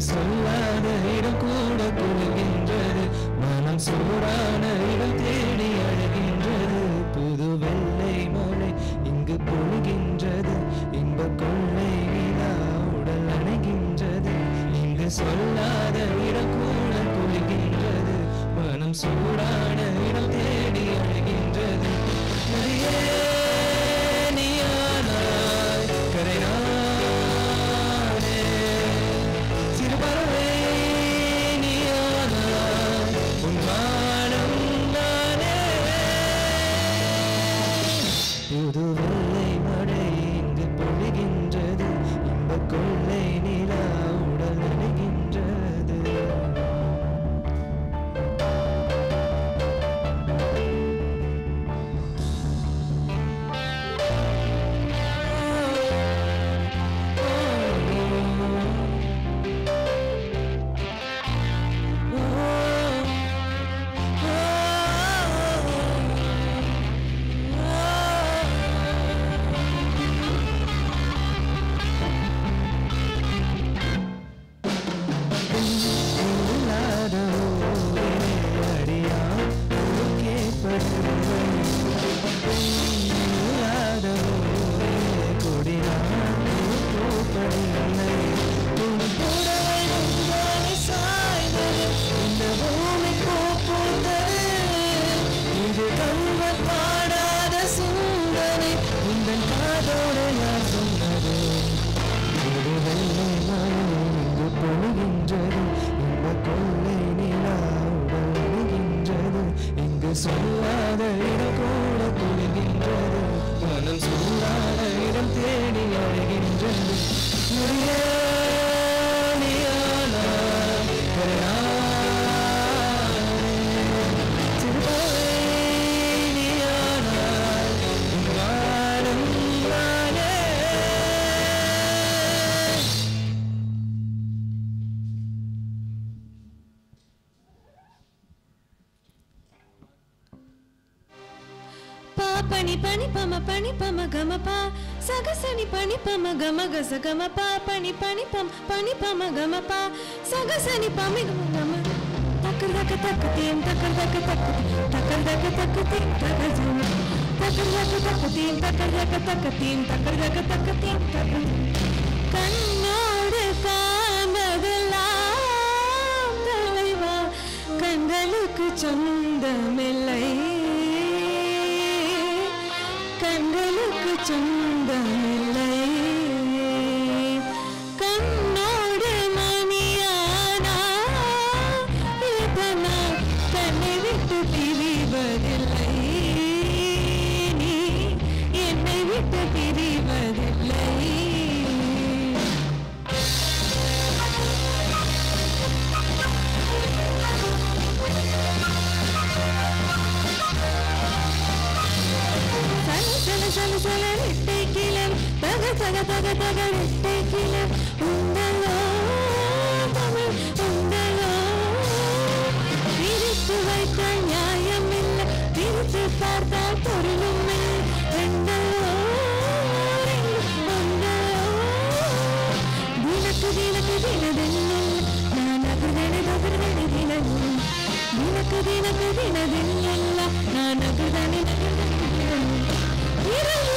சொல்லாத இடம் கூட குழுகின்றது மனம் சூடான இடம் தேடி அழுகின்றது புது வெள்ளை மழை இங்கு பொழுகின்றது இன்ப கொள்ளை நிலா உடல் அணைகின்றது இங்கு சொல்லாத இடம் கூட குழுகின்றது மனம் சூடான இடம் தேடி அழுகின்றது நதியே நீயானாய் கரை நானே சிறுபறவை நீயானாய் உன் வானம் நானே புது வெள்ளை மழை இங்கு பொழிகின்றது இன்ப கொள்ளை நிலா உடல் நனைகின்றது இல்லாத ஊரே அடியா கேட்பதில்லை இல்லாத ஊரே கொடியான் பூப்பதில்லை உன் புடவை உங்களை சாய்ந்தது இந்த பூமி பூ பூத்தது இது கண்கள் பாடாத சிந்தனை இந்த காதோடு யார் சொன்னது ஒரு வெள்ளை மழை இங்கு பொழிகின்றது இந்த கொள்ளை நிலா உடல் அணிகின்றது இங்கு சொல்லாத இடம் கூட குளிர்கின்றது மனம் சூடான இடம் தேடி அழைகின்றது நொடியே நீயானா, கரையானே. சிறுபறவை நீயானாய், உன் வானம் நானே. பா பனி பனி பம பனி பம கம பா சகசனி பனி பம கம கச கம பா பனி பனி பம் பனி பம கம பா சகசனி பமி கம கம தக்கர் தக்க தக்க தீம் தக்கர் தக்க தக்க தக்கர் தக்க தக்க தீம் தக்கர் ஜம் தக்கர் தக்க தக்க தீம் தக்கர் தக்க தக்க தீம் தக்கர் தக்க தக்க தீம் தக்கர் கண்ணோடு காண்பதெல்லாம் தலைவா கண்களுக்கு சொந்தமில்லை கண்களுக்கு சொந்தமில்லை கண்ணோடு மணியானா இதனால் தன்னை விட்டு பிரிவதில்லை நீ என்னை விட்டு பிரிவதில்லை சல சல சல சல ரெட்டை கிளம் தக தக தக தக ரெட்டை கிளம் உண்டலோ தமிழ் உண்டலோ பிரித்து வைத்தால் நியாயம் இல்லை பிரித்து பார்த்தால் பொருளும் இல்லை ரெண்டலோ உண்டலோ தினக்கு தினக்கு தினதென்னில் நான் அகர்தனை பகர்தனை தினமும் ದಿನಕ್ಕೆ ದಿನಕ್ಕೆ ದಿನದಿಲ್ಲ ನಾನು ಗಗನೆ ಇರಲು